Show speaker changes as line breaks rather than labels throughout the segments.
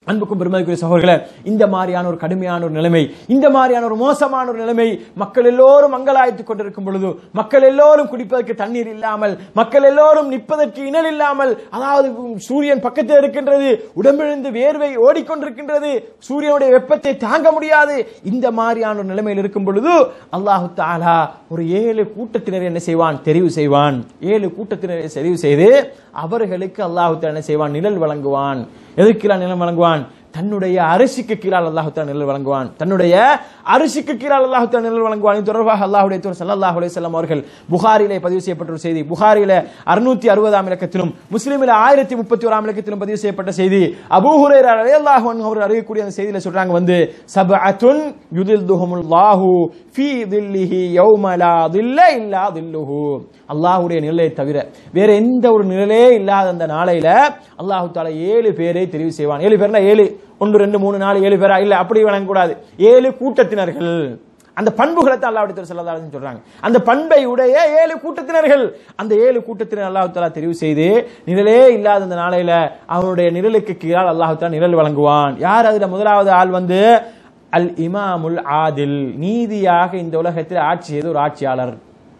அன்புக்கும் பெருமதிக்குரிய சகோதரர்களே இந்த மாதிரியான ஒரு கடுமையான ஒரு நிலைமை இந்த மாதிரியான ஒரு மோசமான ஒரு நிலைமை மக்கள் எல்லோரும் மங்களாய்த்துக் கொண்டிருக்கும் பொழுது மக்கள் எல்லோரும் குடிப்பதற்கு தண்ணீர் இல்லாமல் மக்கள் எல்லோரும் நிற்பதற்கு இணல் இல்லாமல் அதாவது சூரியன் பக்கத்தில் இருக்கின்றது உடம்பிலிருந்து வேர்வை ஓடிக்கொண்டிருக்கின்றது சூரியனுடைய வெப்பத்தை தாங்க முடியாது இந்த மாதிரியான ஒரு நிலைமையில் இருக்கும் பொழுது அல்லாஹு தாலா ஒரு ஏழு கூட்டத்தினர் என்ன செய்வான் தெரிவு செய்வான் ஏழு கூட்டத்தினரை தெரிவு செய்து அவர்களுக்கு அல்லாஹு தாலா என்ன செய்வான் நிழல் வழங்குவான் எதற்கெல்லாம் நிலம் வழங்குவான் தன்னுடைய அரிசிக்கு கீழால் அல்லாஹுத்தா நிழல் வழங்குவான் தன்னுடைய அரிசிக்கு கீழால் அல்லாஹுத்தா நிழல் வழங்குவான் இது தொடர்பாக அல்லாஹுடைய தூர் சல்லல்லாஹு அலைஹி வஸல்லம் அவர்கள் புகாரிலே பதிவு செய்யப்பட்ட ஒரு செய்தி புகாரில அறுநூத்தி அறுபதாம் இலக்கத்திலும் முஸ்லிமில் ஆயிரத்தி முப்பத்தி ஓராம் இலக்கத்திலும் பதிவு செய்யப்பட்ட செய்தி அபூ ஹுரைரா ரலியல்லாஹு அன்ஹு அவர் அறியக்கூடிய அந்த செய்தியில சொல்றாங்க வந்து சபஅத்துன் யுதில்துஹுமுல்லாஹு ஃபீ தில்லிஹி யௌம லா தில்ல இல்லா தில்லுஹு அல்லாஹ்வுடைய நிழலை தவிர வேற எந்த ஒரு நிழலே இல்லாத அந்த நாளையில அல்லாஹு தாலா ஏழு பேரை தெரிவு செய்வான் ஏழு பேர்னா ஏழு ஒன்று ரெண்டு மூணு நாலு ஏழு பேரா இல்ல அப்படி வழங்கக்கூடாது ஏழு கூட்டத்தினர்கள் அந்த பண்புகளை தான் அல்லாஹ் சொல்லலாம் சொல்றாங்க அந்த பண்பை உடைய ஏழு கூட்டத்தினர்கள் அந்த ஏழு கூட்டத்தினர் அல்லாஹு தாலா தெரிவு செய்து நிழலே இல்லாத அந்த நாளையில அவனுடைய நிழலுக்கு கீழால் அல்லாஹு தாலா நிழல் வழங்குவான் யார் அதுல முதலாவது ஆள் வந்து அல் இமாமுல் ஆதில் நீதியாக இந்த உலகத்தில் ஆட்சி செய்த ஒரு ஆட்சியாளர்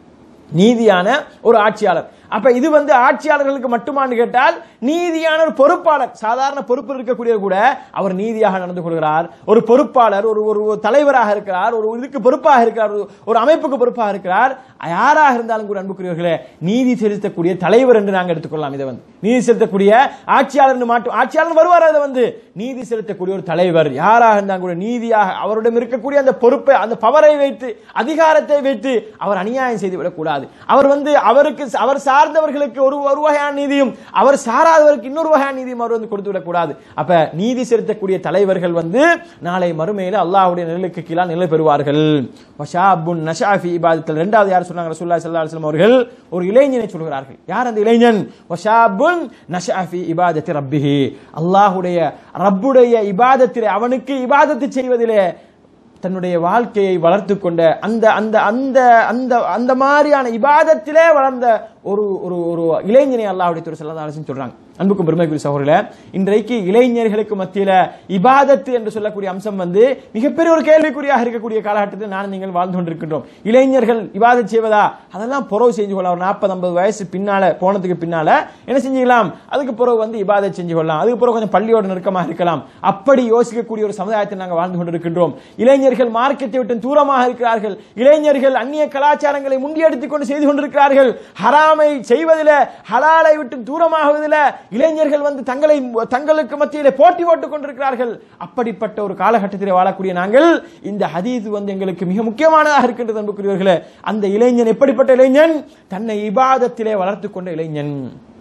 நீதியான ஒரு ஆட்சியாளர் அப்ப இது வந்து ஆட்சியாளர்களுக்கு மட்டுமான்னு கேட்டால் நீதியான ஒரு பொறுப்பாளர் சாதாரண பொறுப்பு இருக்கக்கூடியவர் கூட அவர் நீதியாக நடந்து கொள்கிறார் ஒரு பொறுப்பாளர் ஒரு ஒரு ஒரு தலைவராக இருக்கிறார் ஒரு இதுக்கு பொறுப்பாக இருக்கிறார் ஒரு- ஒரு அமைப்புக்கு பொறுப்பாக இருக்கிறார் யாராக இருந்தாலும் கூட அன்புக்குரியவர்களே நீதி செலுத்தக்கூடிய தலைவர் என்று நாங்கள் எடுத்துக்கொள்ளலாம் இதை வந்து நீதி செலுத்தக்கூடிய ஆட்சியாளர் என்று மாட்டும் ஆட்சியாளர் வருவார் அதை வந்து நீதி செலுத்தக்கூடிய ஒரு தலைவர் யாராக இருந்தாலும் கூட நீதியாக அவரிடம் இருக்கக்கூடிய அந்த பொறுப்பை அந்த பவரை வைத்து அதிகாரத்தை வைத்து அவர் அநியாயம் செய்து விடக்கூடாது அவர் வந்து அவருக்கு அவர் சார்ந்தவர்களுக்கு ஒரு ஒரு வகையான நீதியும் அவர் சாராதவருக்கு இன்னொரு வகையான நீதியும் அவர் வந்து கொடுத்து விடக்கூடாது அப்ப நீதி செலுத்தக்கூடிய தலைவர்கள் வந்து நாளை மறுமையில அல்லாஹ்வுடைய நிழலுக்கு கீழா நிலை பெறுவார்கள் வஷாபுன் நஷாஃபி இபாதத்தில் ரெண்டாவது யார் சொன்னாங்க ரசூலுல்லாஹி ஸல்லல்லாஹு அலைஹி வஸல்லம் அவர்கள் ஒரு இளைஞனை சொல்கிறார்கள் யார் அந்த இளைஞன் வஷாபுன் நஷாஃபி இபாதத்தி ரப்பிஹி அல்லாஹ்வுடைய ரப்புடைய இபாதத்திலே அவனுக்கு இபாதத்து செய்வதிலே தன்னுடைய வாழ்க்கையை வளர்த்து கொண்ட அந்த அந்த அந்த அந்த அந்த மாதிரியான இபாதத்திலே வளர்ந்த ஒரு ஒரு ஒரு இளைஞனை அல்லாஹ்வுடைய தூர் செல்லதாலும் சொல்றாங்க அன்புக்கும் பெருமைக்குரிய சகோதரர்களே இன்றைக்கு இளைஞர்களுக்கு மத்தியில இபாதத்து என்று சொல்லக்கூடிய அம்சம் வந்து மிகப்பெரிய ஒரு கேள்விக்குறியாக இருக்கக்கூடிய காலகட்டத்தில் நான் நீங்கள் வாழ்ந்து கொண்டிருக்கின்றோம் இளைஞர்கள் இபாதத் செய்வதா அதெல்லாம் புறவு செஞ்சு கொள்ளலாம் ஒரு நாற்பது ஐம்பது வயசு பின்னால போனதுக்கு பின்னால என்ன செஞ்சுக்கலாம் அதுக்கு பிறகு வந்து இபாதத் செஞ்சு கொள்ளலாம் அதுக்கு பிறகு கொஞ்சம் பள்ளியோட நெருக்கமாக இருக்கலாம் அப்படி யோசிக்கக்கூடிய ஒரு சமுதாயத்தை நாங்கள் வாழ்ந்து கொண்டிருக்கின்றோம் இளைஞர்கள் மார்க்கத்தை விட்டு தூரமாக இருக்கிறார்கள் இளைஞர்கள் அந்நிய கலாச்சாரங்களை முண்டியடித்துக் கொண்டு செய்து கொண்டிருக்கிறார்கள் ஹராமை செய்வதில ஹலாலை விட்டு தூரமாகுவதில் இளைஞர்கள் வந்து தங்களை தங்களுக்கு மத்தியிலே போட்டி போட்டுக் கொண்டிருக்கிறார்கள் அப்படிப்பட்ட ஒரு காலகட்டத்திலே வாழக்கூடிய நாங்கள் இந்த ஹதீஸ் வந்து எங்களுக்கு மிக முக்கியமானதாக இருக்கின்றது அன்புக்குரியவர்களே அந்த இளைஞன் எப்படிப்பட்ட இளைஞன் தன்னை இபாதத்திலே வளர்த்துக் கொண்ட இளைஞன்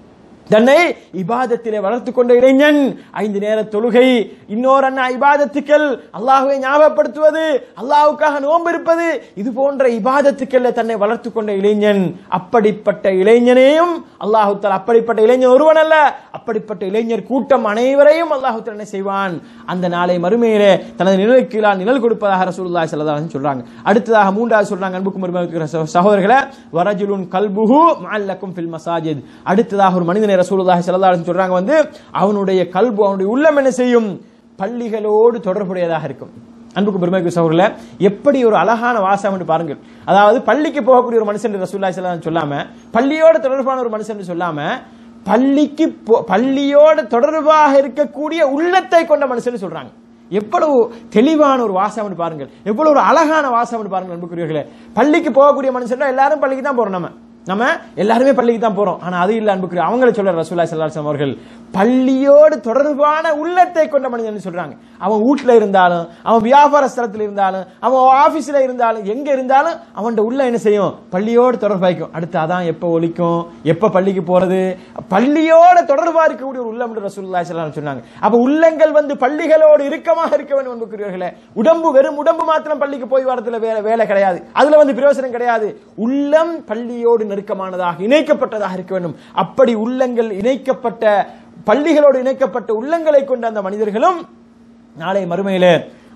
தன்னை இபாதத்திலே வளர்த்துக் கொண்ட இளைஞன் ஐந்து நேர தொழுகை இன்னொரு அண்ணா இபாதத்துக்கள் அல்லாஹுவை ஞாபகப்படுத்துவது அல்லாஹ்வுக்காக நோன்பு இருப்பது இது போன்ற இபாதத்துக்கள் தன்னை வளர்த்துக் கொண்ட இளைஞன் அப்படிப்பட்ட இளைஞனையும் அல்லாஹு தஆலா அப்படிப்பட்ட இளைஞன் ஒருவன் அல்ல அப்படிப்பட்ட இளைஞர் கூட்டம் அனைவரையும் அல்லாஹு தஆலா என்ன செய்வான் அந்த நாளை மறுமையிலே தனது நிழலுக்கு கீழால் நிழல் கொடுப்பதாக ரசூலுல்லாஹி ஸல்லல்லாஹு அலைஹி வஸல்லம் சொல்றாங்க அடுத்ததாக மூன்றாவது சொல்றாங்க அன்புக்கும் மருமகளுக்கு சகோதரர்களே வரஜுலுன் கல்புஹு மஅல்லக்கும் ஃபில் மசாஜித் அடுத்ததாக ஒரு மனிதனை ரசூலுல்லாஹி ஸல்லல்லாஹு அலைஹி வஸல்லம் சொல்றாங்க வந்து அவனுடைய கல்பு அவனுடைய உள்ளம் என்ன செய்யும் பள்ளிகளோடு தொடர்புடையதாக இருக்கும் அன்புக்கு பெருமைக்கு சகோதரர்களே எப்படி ஒரு அழகான வாசம் என்று பாருங்கள் அதாவது பள்ளிக்கு போகக்கூடிய ஒரு மனுஷன் ரசூலுல்லாஹி ஸல்லல்லாஹு அலைஹி வஸல்லம் சொல்லாம பள்ளியோடு தொடர்பான ஒரு மனுஷன் சொல்லாம பள்ளிக்கு போ- பள்ளியோடு தொடர்பாக இருக்கக்கூடிய உள்ளத்தை கொண்ட மனுஷன் சொல்றாங்க எவ்வளவு தெளிவான ஒரு வாசம்னு பாருங்கள் எவ்வளவு ஒரு அழகான வாசம்னு பாருங்கள் அன்புக்குரியவர்களே பள்ளிக்கு போகக்கூடிய மனுஷன் எல்லாரும் பள்ளிக்கு தான் போறோம் நம்ம நம்ம எல்லாருமே பள்ளிக்கு தான் போறோம் ஆனா அது இல்ல அன்புக்குரிய அவங்கள சொல்ற ரசூல்லா ஸல்லல்லாஹு அலைஹி வஸல்லம் அவர்கள் பள்ளியோடு தொடர்பான உள்ளத்தை கொண்ட மனிதன் சொல்றாங்க அவன் வீட்ல இருந்தாலும் அவன் வியாபார ஸ்தலத்தில் இருந்தாலும் அவன் ஆபீஸ்ல இருந்தாலும் எங்க இருந்தாலும் அவன் உள்ள என்ன செய்யும் பள்ளியோடு தொடர்பாய்க்கும் அடுத்து அதான் எப்ப ஒலிக்கும் எப்ப பள்ளிக்கு போறது பள்ளியோட தொடர்பா இருக்கக்கூடிய ஒரு உள்ளம் என்று ரசூலுல்லாஹி ஸல்லல்லாஹு அலைஹி வஸல்லம் சொன்னாங்க அப்ப உள்ளங்கள் வந்து பள்ளிகளோடு இறுக்கமாக இருக்க வேண்டும் அன்புக்குரியவர்களே உடம்பு வெறும் உடம்பு மாத்திரம் பள்ளிக்கு போய் வரதுல வேலை வேலை கிடையாது அதுல வந்து பிரயோசனம் கிடையாது உள்ளம் பள்ளியோடு நெருக்கமானதாக இணைக்கப்பட்டதாக இருக்க வேண்டும் அப்படி உள்ளங்கள் இணைக்கப்பட்ட பள்ளிகளோடு இணைக்கப்பட்ட உள்ளங்களை கொண்ட அந்த மனிதர்களும் நாளை மறுமையிலே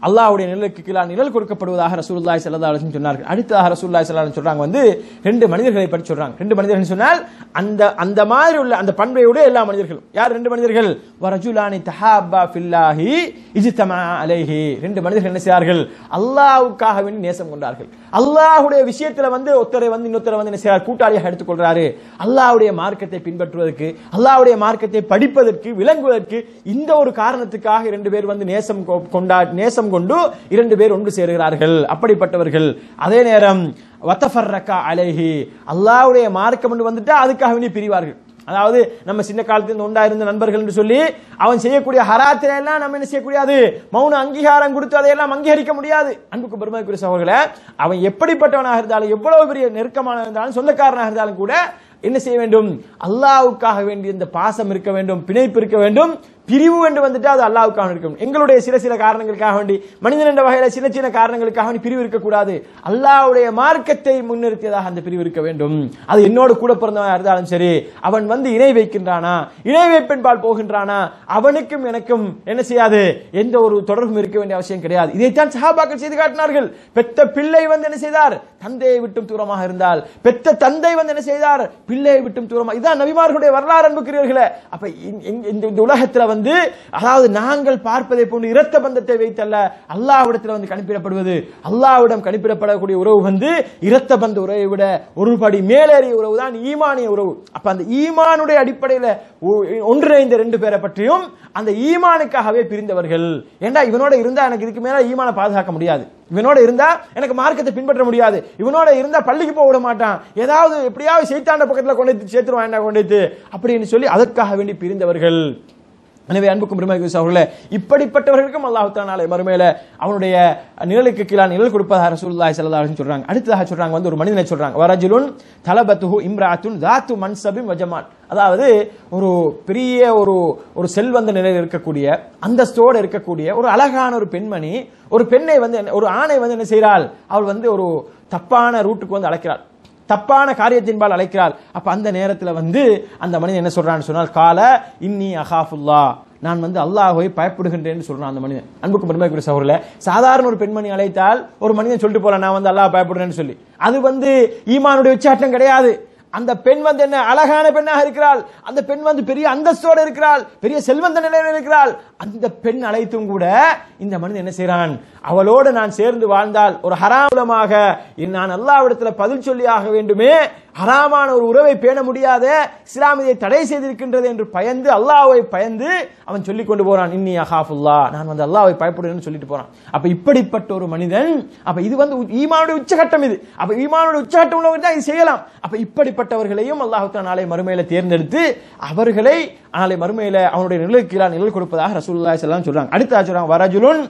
அல்லாஹ்வுடைய நிழலுக்கு கீழே நிழல் கொடுக்கப்படுவதாக ரசூலுல்லாஹி ஸல்லல்லாஹு அலைஹி வஸல்லம் சொன்னார்கள் அடுத்ததாக ரசூலுல்லாஹி ஸல்லல்லாஹு அலைஹி வஸல்லம் சொல்றாங்க வந்து ரெண்டு மனிதர்களை பற்றி சொல்றாங்க ரெண்டு மனிதர்கள் சொன்னால் அந்த அந்த மாதிரி உள்ள அந்த பண்பையுடைய எல்லா மனிதர்களும் யார் ரெண்டு மனிதர்கள் வரஜுலானி தஹாபா ஃபில்லாஹி இஜ்தமா அலைஹி ரெண்டு மனிதர்கள் என்ன செய்தார்கள் அல்லாஹ்வுக்காக வேண்டி நேசம் கொண்டார்கள் அல்லாஹ்வுடைய விஷயத்துல வந்து ஒருத்தரை வந்து இன்னொருத்தரை வந்து என்ன செய்றார் கூட்டாளியாக எடுத்துக்கொள்றாரு அல்லாஹ்வுடைய மார்க்கத்தை பின்பற்றுவதற்கு அல்லாஹ்வுடைய மார்க்கத்தை படிப்பதற்கு விளங்குவதற்கு இந்த ஒரு காரணத்துக்காக இரண்டு பேர் வந்து நேசம் கொ- கொண்டா நேசம் கொண்டு இரண்டு பேர் ஒன்று சேருகிறார்கள் அப்படிப்பட்டவர்கள் அதே நேரம் வத்தஃபர்ரக்கா அலைஹி அல்லாஹ்வுடைய மார்க்கம் என்று வந்துட்டா அதுக்காக வேண்டி பிரிவார்கள் அதாவது நம்ம சின்ன காலத்துல ஒண்டா இருந்த நண்பர்கள் என்று சொல்லி அவன் செய்யக்கூடிய ஹராத்தில எல்லாம் நம்ம என்ன செய்யக்கூடாது மௌன அங்கீகாரம் கொடுத்து அதையெல்லாம் அங்கீகரிக்க முடியாது அன்புக்கு பெருமைக்குரிய சகோதரர்களே அவன் எப்படிப்பட்டவனாக இருந்தாலும் எவ்வளவு பெரிய நெருக்கமான இருந்தாலும் சொந்தக்காரனாக இருந்தாலும் கூட என்ன செய்ய வேண்டும் அல்லாஹ்வுக்காக வேண்டிய இந்த பாசம் இருக்க வேண்டும் பிணைப்பு இருக்க வேண்டும் பிரிவு என்று வந்துட்டு அது அல்லாஹ்வுக்காக இருக்கும் எங்களுடைய சில சில காரணங்களுக்காக வேண்டி மனிதன் என்ற வகையில சின்ன சின்ன காரணங்களுக்காக வேண்டி பிரிவு இருக்கக்கூடாது அல்லாஹ்வுடைய மார்க்கத்தை முன்னிறுத்தியதாக அந்த பிரிவு இருக்க வேண்டும் அது என்னோடு கூட பிறந்தவன் இருந்தாலும் சரி அவன் வந்து இணை வைக்கின்றானா இணை வைப்பென்பால் போகின்றானா அவனுக்கும் எனக்கும் என்ன செய்யாது எந்த ஒரு தொடர்பும் இருக்க வேண்டிய அவசியம் கிடையாது இதைத்தான் சஹாபாக்கள் செய்து காட்டினார்கள் பெத்த பிள்ளை வந்து என்ன செய்தார் தந்தையை விட்டும் தூரமாக இருந்தால் பெத்த தந்தை வந்து என்ன செய்தார் பிள்ளையை விட்டும் தூரமாக இதான் நபிமார்களுடைய வரலாறு அன்புக்குரியவர்களே அப்ப இந்த- இந்த- இந்த இந்த உலகத்துல வந்து அதாவது நாங்கள் பார்ப்பதை போன்று இரத்த பந்தத்தை வைத்தல்ல அல்லாஹ்விடத்துல வந்து கணிப்பிடப்படுவது அல்லாஹ்விடம் கணிப்பிடப்படக்கூடிய உறவு வந்து இரத்த பந்த உறவை விட ஒரு படி மேலேறிய உறவு தான் ஈமானிய உறவு அப்ப அந்த ஈமானுடைய அடிப்படையில ஒ- ஒன்றிணைந்த ரெண்டு பேரை பற்றியும் அந்த ஈமானுக்காகவே பிரிந்தவர்கள் ஏண்டா இவனோட இருந்தா எனக்கு இதுக்கு மேல ஈமானை பாதுகாக்க முடியாது இவனோட இருந்தா எனக்கு மார்க்கத்தை பின்பற்ற முடியாது இவனோட இருந்தா பள்ளிக்கு போக விட மாட்டான் ஏதாவது எப்படியாவது செய்தாண்ட பக்கத்துல கொண்டு வந்து சேர்த்துருவான் என்ன கொண்டு வந்து அப்படின்னு சொல்லி அதற்காக வேண்டி பிரிந்தவர்கள் எனவே அன்புக்கும் பெருமைக்கு அவர்களே இப்படிப்பட்டவர்களுக்கும் அல்லாஹ் நாளை மறுமையில அவனுடைய நிழலுக்கு கீழே நிழல் கொடுப்பதாக ரசூலுல்லாஹி ஸல்லல்லாஹு அலைஹி சொல்றாங்க அடுத்ததாக சொல்றாங்க வந்து ஒரு மனிதனை சொல்றாங்க வரஜுலுன் தலபத்துஹு இம்ராத்துன் தாத்து மன்சபின் வஜமான் அதாவது ஒரு பெரிய ஒரு ஒரு செல்வந்த நிலையில் இருக்கக்கூடிய அந்தஸ்தோடு இருக்கக்கூடிய ஒரு அழகான ஒரு பெண்மணி ஒரு பெண்ணை வந்து என்ன- ஒரு ஆணை வந்து என்ன செய்கிறாள் அவள் வந்து ஒரு தப்பான ரூட்டுக்கு வந்து அழைக்கிறாள் தப்பான காரியத்தின்பால் அழைக்கிறாள் அப்ப அந்த நேரத்துல வந்து அந்த மனிதன் என்ன சொல்றான்னு சொன்னால் கால இன்னி அகாஃபுல்லா நான் வந்து அல்லாஹ்வை பயப்படுகின்றேன்னு சொல்றான் அந்த மனிதன் அன்புக்கு பெருமைக்குரிய சகோதரர்களே சாதாரண ஒரு பெண்மணி அழைத்தால் ஒரு மனிதன் சொல்லிட்டு போல நான் வந்து அல்லாஹ் பயப்படுறேன்னு சொல்லி அது வந்து ஈமானுடைய உச்சாட்டம் கிடையாது அந்த பெண் வந்து என்ன அழகான பெண்ணாக இருக்கிறாள் அந்த பெண் வந்து பெரிய அந்தஸ்தோடு இருக்கிறாள் பெரிய செல்வந்த நிலையில் இருக்கிறாள் அந்த பெண் அழைத்தும் கூட இந்த மனிதன் என்ன செய்றான் அவளோடு நான் சேர்ந்து வாழ்ந்தால் ஒரு ஹராமூலமாக நான் அல்லாவிடத்துல பதில் சொல்லி ஆக வேண்டுமே ஹராமான ஒரு உறவை பேண முடியாத இஸ்லாம் இதை தடை செய்திருக்கின்றது என்று பயந்து அல்லாஹ்வை பயந்து அவன் சொல்லிக் கொண்டு போறான் இன்னி அஹாஃபுல்லா நான் வந்து அல்லாஹ்வை பயப்படுறேன்னு சொல்லிட்டு போறான் அப்ப இப்படிப்பட்ட ஒரு மனிதன் அப்ப இது வந்து உ- ஈமானுடைய உச்சகட்டம் இது அப்ப ஈமானுடைய உச்சகட்டம் உள்ளவங்க தான் இது செய்யலாம் அப்ப இப்படிப்பட்டவர்களையும் அல்லாஹ் நாளை மறுமையில தேர்ந்தெடுத்து அவர்களை நாளை மறுமையில அவனுடைய நிழலுக்கு கீழாக நிழல் கொடுப்பதாக ரசூலுல்லாஹி ஸல்லல்லாஹு அலைஹி சொல்றாங்க அடுத்து சொல்றாங்க வரஜுலுன்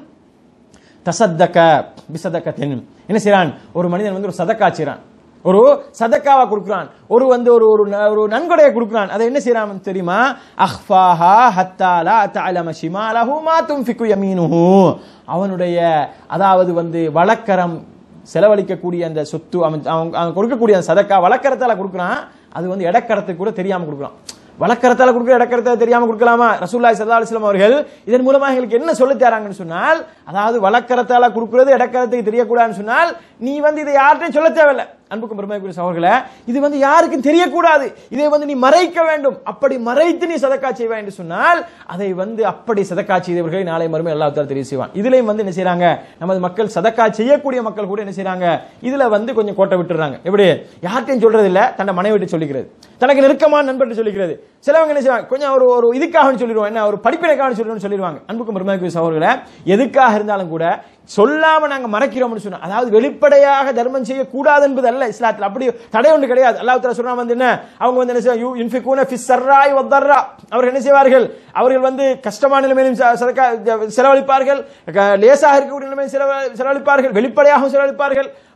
தசத்தக்க பிசதக்கத்தின் என்ன செய்றான் ஒரு மனிதன் வந்து ஒரு சதக்கா செய்றான் ஒரு சதக்காவா கொடுக்குறான் ஒரு வந்து ஒரு ஒரு ந- ஒரு நன்கொடையை கொடுக்குறான் அதை என்ன செய்றான் தெரியுமா அஹ்ஃபாஹா ஹத்தாலா தஅலம ஷிமாலஹு மா துன்ஃபிகு யமீனுஹு அவனுடைய அதாவது வந்து வழக்கரம் செலவழிக்கக்கூடிய அந்த சொத்து அவன் அவன் அவன் கொடுக்கக்கூடிய அந்த சதக்கா வழக்கரத்தால கொடுக்குறான் அது வந்து இடக்கரத்துக்கு கூட தெரியாம கொடுக்குறான் வழக்கரத்தால கொடுக்குற இடக்கரத்தை தெரியாம கொடுக்கலாமா ரசூல்லாய் சல்லா அலிஸ்லாம் அவர்கள் இதன் மூலமா எங்களுக்கு என்ன சொல்லி தராங்கன்னு சொன்னால் அதாவது வழக்கரத்தால கொடுக்கிறது இடக்கரத்துக்கு தெரியக்கூடாதுன்னு சொன்னால் நீ வந்து இதை யார்கிட்டையும் சொல்ல தேவையில்லை அன்புக்கும் பெருமைக்குரிய சகோதரர்களே இது வந்து யாருக்கும் தெரியக்கூடாது இதை வந்து நீ மறைக்க வேண்டும் அப்படி மறைத்து நீ சதக்கா செய்வாய் என்று சொன்னால் அதை வந்து அப்படி சதக்கா செய்தவர்களை நாளை மறுமை அல்லாஹ் தஆலா தெரிவு செய்வான் இதுலயும் வந்து என்ன செய்றாங்க நமது மக்கள் சதக்கா செய்யக்கூடிய மக்கள் கூட என்ன செய்றாங்க இதுல வந்து கொஞ்சம் கோட்டை விட்டுறாங்க எப்படி யார்கிட்டையும் சொல்றது இல்ல தன்னை மனைவிட்டு சொல்லிக்கிறது தனக்கு நெருக்கமான நண்பர்கிட்ட சொல்லிக்கிறது சிலவங்க என்ன செய்வாங்க கொஞ்சம் ஒரு ஒரு இதுக்காக சொல்லிடுவோம் என்ன ஒரு படிப்பினைக்காக சொல்லிடுவோம் சொல்லிடுவாங்க அன்புக்கும் பெருமைக்குரிய சகோதரர்களே எதுக்காக இருந்தாலும் கூட சொல்லாம நாங்க மறைக்கிறோம்னு சொன்னா அதாவது வெளிப்படையாக தர்மம் செய்ய கூடாது என்பது அல்ல இஸ்லாத்துல அப்படி தடை ஒன்று கிடையாது அல்லாஹ் தஆலா சொல்றான் வந்து என்ன அவங்க வந்து என்ன செய்வாங்க யூ இன்ஃபிகூன ஃபிஸ் சர்ராய் வத்தர்ரா அவர்கள் என்ன செய்வார்கள் அவர்கள் வந்து கஷ்டமான நிலைமையிலும் ச- சதக்கா செலவழிப்பார்கள் க- லேசாக இருக்கக்கூடிய நிலைமையில் செலவ- செலவழிப்பார்கள் வெளிப்படையாகவும் செலவழிப்பார்கள்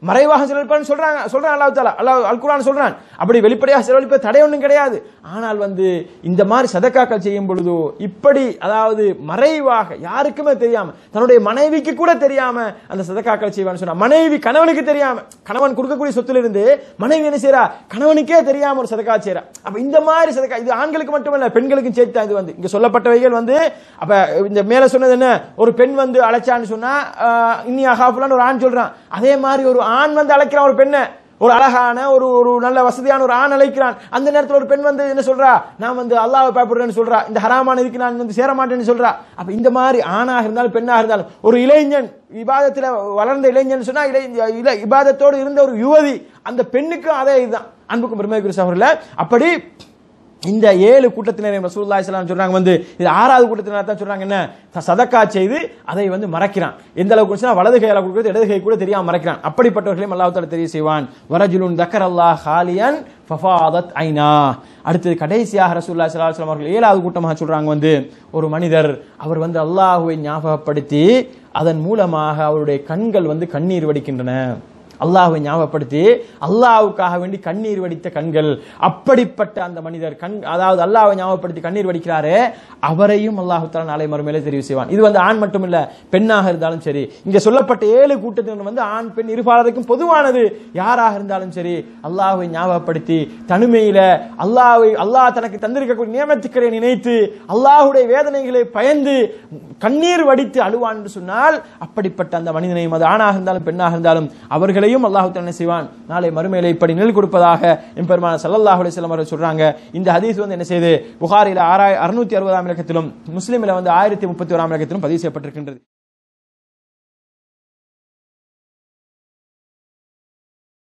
மறைவாக செலவழிப்பான்னு சொல்றாங்க சொல்றான் அல்லாஹ் தாலா அல்லாஹ் அல் குர்ஆன் சொல்றான் அப்படி வெளிப்படையாக செலவழிப்ப தடை ஒன்றும் கிடையாது ஆனால் வந்து இந்த மாதிரி சதக்காக்கள் செய்யும் பொழுதோ இப்படி அதாவது மறைவாக யாருக்குமே தெரியாம தன்னுடைய மனைவிக்கு கூட தெரியாம அந்த சதக்காக்கள் செய்வான்னு சொன்னா மனைவி கணவனுக்கு தெரியாம கணவன் கொடுக்கக்கூடிய சொத்துல இருந்து மனைவி என்ன செய்யறா கணவனுக்கே தெரியாம ஒரு சதக்கா செய்யறா அப்ப இந்த மாதிரி சதக்கா இது ஆண்களுக்கு மட்டுமல்ல பெண்களுக்கும் சேர்த்து தான் இது வந்து இங்க சொல்லப்பட்டவைகள் வந்து அப்ப இந்த மேல சொன்னது என்ன ஒரு பெண் வந்து அழைச்சான்னு சொன்னா ஆஹ், இன்னி அகாஃபுலான்னு ஒரு ஆண் சொல்றான் அதே மாதிரி ஒரு ஆண் வந்து அழைக்கிறான் ஒரு பெண்ணை ஒரு அழகான ஒரு ஒரு நல்ல வசதியான ஒரு ஆண் அழைக்கிறான் அந்த நேரத்தில் ஒரு பெண் வந்து என்ன சொல்றா நான் வந்து அல்லாஹ்வை பயப்படுறேன்னு சொல்றா இந்த ஹராமான இதுக்கு நான் வந்து சேர மாட்டேன்னு சொல்றா அப்ப இந்த மாதிரி ஆணாக இருந்தாலும் பெண்ணாக இருந்தாலும் ஒரு இளைஞன் இபாதத்துல வளர்ந்த இளைஞன் சொன்னா இளை இள- இபாதத்தோடு இருந்த ஒரு யுவதி அந்த பெண்ணுக்கும் அதே இதுதான் அன்புக்கும் பெருமைக்குரிய சகோதரர்களே அப்படி இந்த ஏழு கூட்டத்தினர் ரசூலுல்லாஹி ஸல்லல்லாஹு அலைஹி சொல்றாங்க வந்து இது ஆறாவது கூட்டத்தினர் தான் சொல்றாங்க என்ன த- சதக்கா செய்து அதை வந்து மறைக்கிறான் எந்த அளவுக்கு சொன்னா வலது கையால கொடுக்கிறது இடது கை கூட தெரியாம மறைக்கிறான் அப்படிப்பட்டவர்களையும் அல்லாஹ் தஆலா தெரிய செய்வான் வரஜுலுன் தக்கர் அல்லாஹ் ஹாலியன் ஃபஃபாதத் ஐனா அடுத்தது கடைசியாக ரசூலுல்லாஹி ஸல்லல்லாஹு அலைஹி வஸல்லம் அவர்கள் ஏழாவது கூட்டமாக சொல்றாங்க வந்து ஒரு மனிதர் அவர் வந்து அல்லாஹ்வை ஞாபகப்படுத்தி அதன் மூலமாக அவருடைய கண்கள் வந்து கண்ணீர் வடிக்கின்றன அல்லாஹ்வை ஞாபகப்படுத்தி அல்லாஹ்வுக்காக வேண்டி கண்ணீர் வடித்த கண்கள் அப்படிப்பட்ட அந்த மனிதர் கண் அதாவது அல்லாஹ்வை ஞாபகப்படுத்தி கண்ணீர் வடிக்கிறாரே அவரையும் அல்லாஹு தஆலா நாளை மறுமையிலே தெரிவு செய்வான் இது வந்து ஆண் மட்டும் இல்ல பெண்ணாக இருந்தாலும் சரி இங்க சொல்லப்பட்ட ஏழு கூட்டத்தினர் வந்து ஆண் பெண் இருபாலருக்கும் பொதுவானது யாராக இருந்தாலும் சரி அல்லாஹ்வை ஞாபகப்படுத்தி தனிமையில அல்லாஹ்வை அல்லாஹ் தனக்கு தந்திருக்கக்கூடிய நியமத்துக்களை நினைத்து அல்லாஹ்வுடைய வேதனைகளை பயந்து கண்ணீர் வடித்து அழுவான் என்று சொன்னால் அப்படிப்பட்ட அந்த மனிதனையும் அது ஆணாக இருந்தாலும் பெண்ணாக இருந்தாலும் அவர்களையும் அல்லாஹ் தஆலா என்ன செய்வான் நாளை மறுமையில இப்படி நிழல் கொடுப்பதாக எம்பெருமான ஸல்லல்லாஹு அலைஹி வஸல்லம் அவர்கள் சொல்றாங்க இந்த ஹதீஸ் வந்து என்ன செய்யுது புகாரில ஆறாய் அறுநூத்தி அறுபதாம் இலக்கத்திலும் முஸ்லிமில் வந்து ஆயிரத்தி முப்பத்தி ஓராம் இலக்கத்திலும் பதிவு செய்யப்பட்டிருக்கின்றது